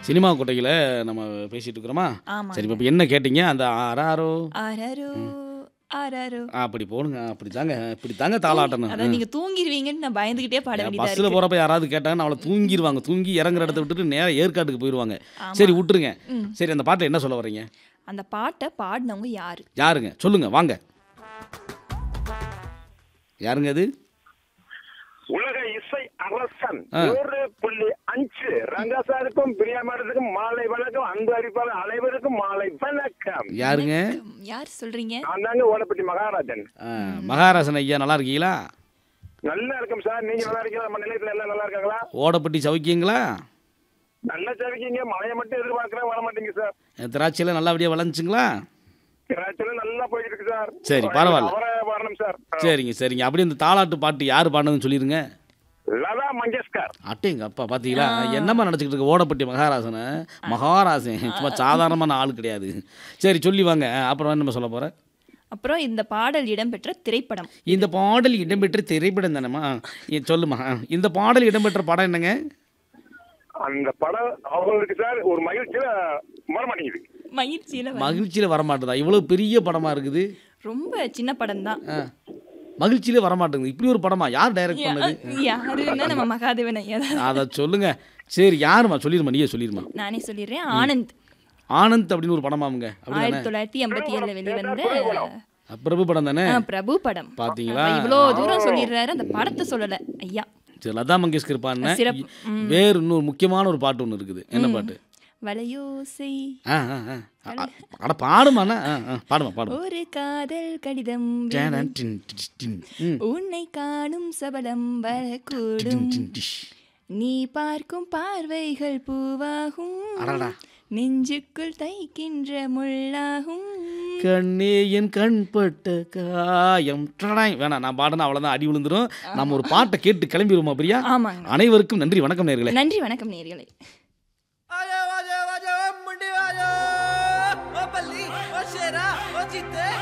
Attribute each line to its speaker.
Speaker 1: Cinema கொட்டையில் நம்ம பேசிட்டு இருக்கிறோமா
Speaker 2: ஆமாங்க.
Speaker 1: சரி இப்போ என்ன கேட்டீங்க அந்த ஆறாரோ
Speaker 2: ஆராரோ ஆராரோ
Speaker 1: ஆ, அப்படி போடுங்க அப்படி தாங்க இப்படி தாங்க தாளாட்டணும்
Speaker 2: அதான் நீங்க தூங்கிடுவீங்கன்னு நான் பயந்துகிட்டே பாட வேண்டியதா
Speaker 1: பஸ்ஸில்
Speaker 2: இருக்கு
Speaker 1: போகிறப்ப யாராவது கேட்டாங்கன்னா அவளை தூங்கிடுவாங்க தூங்கி இறங்குற இடத்த விட்டுட்டு நேராக ஏற்காட்டுக்கு போயிடுவாங்க சரி விட்டுருங்க
Speaker 2: ம்.
Speaker 1: சரி அந்த பாட்டை என்ன சொல்ல வர்றீங்க
Speaker 2: அந்த பாட்டை பாடினவங்க யாரு
Speaker 1: யாருங்க சொல்லுங்க வாங்க யாருங்க அது
Speaker 3: உலக இசை அரசன்
Speaker 1: ஆ.
Speaker 3: நூறு புள்ளி அஞ்சு ரங்கசாருக்கும் பிரியாமரத்துக்கும் மாலை வணக்கம் அன்பு அறிப்பாளர் அனைவருக்கும் மாலை வணக்கம்
Speaker 1: யாருங்க
Speaker 2: ம், யார் சொல்றீங்க
Speaker 3: நான் தாங்க ஓலப்பட்டி மகாராஜன்
Speaker 1: ஆ, மகாராசன் ஐயா நல்லா இருக்கீங்களா
Speaker 3: நல்லா இருக்கும் சார் நீங்க நல்லா இருக்கீங்களா நம்ம நிலையத்துல எல்லாம் நல்லா இருக்காங்களா
Speaker 1: ஓடப்பட்டி சவுக்கியங்களா
Speaker 3: நல்லா சவிக்கீங்க மழையை மட்டும் எதிர்பார்க்கிறேன் வர மாட்டீங்க சார்
Speaker 1: திராட்சையில் நல்லபடியாக விளைஞ்சுங்களா
Speaker 3: திராட்சையில நல்லா போயிட்டு இருக்கு சார்
Speaker 1: சரி, பரவாயில்ல.
Speaker 3: அவரை வரணும் சார்
Speaker 1: சரிங்க சரிங்க அப்படியே இந்த தாலாட்டு பாட்டு யார் பாடுனதுன்னு சொல்லிடுங்க
Speaker 3: லதா மங்கேஷ்கர்
Speaker 1: அட்டேங்க அப்பா பார்த்தீங்களா என்னம்மா நினச்சிக்கிட்டு இருக்க ஓடப்பட்டி மகாராசனை மகாராசன் சும்மா சாதாரணமான ஆள் கிடையாது சரி சொல்லி வாங்க அப்புறம் என்ன சொல்ல போகிறேன்
Speaker 2: அப்புறம் இந்த பாடல் இடம்பெற்ற திரைப்படம்
Speaker 1: இந்த பாடல் இடம்பெற்ற திரைப்படம் தானேம்மா ஏ, சொல்லுமா இந்த பாடல் இடம்பெற்ற படம் என்னங்க
Speaker 3: அந்த படம் அவங்களுக்கு சார் ஒரு மகிழ்ச்சியில வர மாட்டேங்குது
Speaker 2: மகிழ்ச்சியில வ-
Speaker 1: மகிழ்ச்சியில் வரமாட்டேதா இவ்வளோ பெரிய படமாக இருக்குது
Speaker 2: ரொம்ப சின்ன படம் தான்
Speaker 1: ஆ மகிழ்ச்சியில் வரமாட்டேங்குது இப்படி ஒரு படமா யார் டைரக்ட் பண்ணது
Speaker 2: யாருன்னா நம்ம மகாதேவன் ஐயா தான்.
Speaker 1: அதை சொல்லுங்க சரி யாருமா சொல்லிருமா நீயே சொல்லிருமா
Speaker 2: நானே சொல்லிடுறேன் ஆனந்த்
Speaker 1: ஆனந்த் அப்படின்னு ஒரு படமாமுங்க அப்படிதானே
Speaker 2: ஆயிரத்தி தொள்ளாயிரத்தி எண்பத்தி ஏழுல வெளிவந்த
Speaker 1: பிரபு படம் தானே
Speaker 2: ஆ, பிரபு படம்
Speaker 1: பாத்தீங்களா?
Speaker 2: இவ்வளோ தூரம் சொல்லிடுறாரு அந்த படத்தை சொல்லல ஐயா
Speaker 1: சரி லதா மங்கேஷ்கர் பாடின
Speaker 2: சிறப்பு. ம்.
Speaker 1: வேறு இன்னொரு முக்கியமான ஒரு பாட்டு ஒன்று இருக்குது என்ன பாட்டு
Speaker 2: வலையோசை
Speaker 1: ஆ ஆ ஆ. அ- அட பாடுமாண்ணா ஆ ஆ பாடுமா பாடுமா
Speaker 2: ஒரு காதல் கடிதம்
Speaker 1: டேடன் டின் டின் டின். ம்.
Speaker 2: உன்னை காணும் சபலம்
Speaker 1: டின்
Speaker 2: வரக்கூடும்
Speaker 1: டின் டிஷ்.
Speaker 2: நீ பார்க்கும் பார்வைகள் பூவாகும்
Speaker 1: அடடா.
Speaker 2: நெஞ்சுக்குள் தைக்கின்ற முள்ளாகும்
Speaker 1: கண்ணே என் கண் பட்ட காயம் டடாய். வேணாம் நான் பாடுனா அவ்வளோதான் அடி விழுந்துரும் நம்ம ஒரு பாட்டை கேட்டு கிளம்பிடுவோமா பிரியா
Speaker 2: ஆமாங்க
Speaker 1: அனைவருக்கும் நன்றி வணக்கம் நேர்களே
Speaker 2: நன்றி வணக்கம் நேர்களே
Speaker 4: ਆਜਾ ਆਜਾ ਆਜਾ ਮੁੰਡੇ ਆਜਾ ਓ ਬੱਲੀ ਓ ਸ਼ੇਰਾ ਓ ਜੀਤੇ